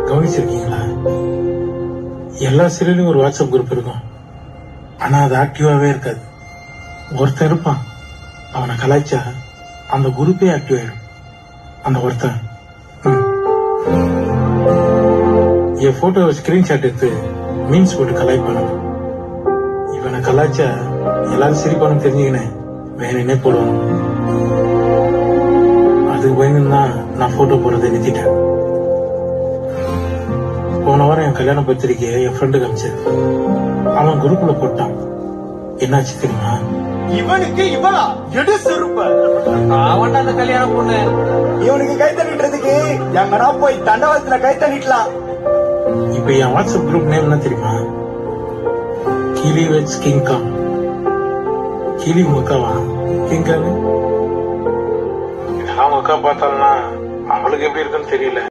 கவனிச்சிருக்கீங்களா எல்லா சீரியலையும் ஒரு WhatsApp group இருக்கும் ஆனா அது ஆக்டிவாவே இருக்காது ஒருத்தன் இருப்பான் அவனை கலாய்ச்சா அந்த குரூப்பே ஆக்டிவ் ஆயிடும் அந்த ஒருத்தன் ம். என் போட்டோ ஸ்கிரீன்ஷாட் எடுத்து மீன்ஸ் போட்டு கலாய்ப்பானு இவனை கலாய்ச்சா எல்லாரும் சிரிப்பானு தெரிஞ்சுக்கினேன் வேணுன்னே போடுவான் அதுக்கு பயந்துதான் நான் போட்டோ போடுறதை நிறுத்திட்டேன் போன வாரம் என் கல்யாண பத்திரிக்கையை என் ஃப்ரெண்டுக்கு அமிச்சது அவன் குரூப்ல போட்டான் என்னாச்சு தெரியுமா இவனுக்கு இவனா எடு செருப்ப அவன்டா அந்த கல்யாண பொண்ணு இவனுக்கு கை தட்டிட்டுறதுக்கு எங்கனா போய் தண்டவாளத்துல கை தட்டிடலாம் இப்ப என் வாட்ஸ்அப் குரூப் நேம் என்ன தெரியுமா கிளி வெட்ஸ் கிங் காங் கிளி முக்காவா கிங் காங் இதெல்லாம் முக்கா பார்த்தாலும் அவளுக்கு எப்படி இருக்குன்னு தெரியல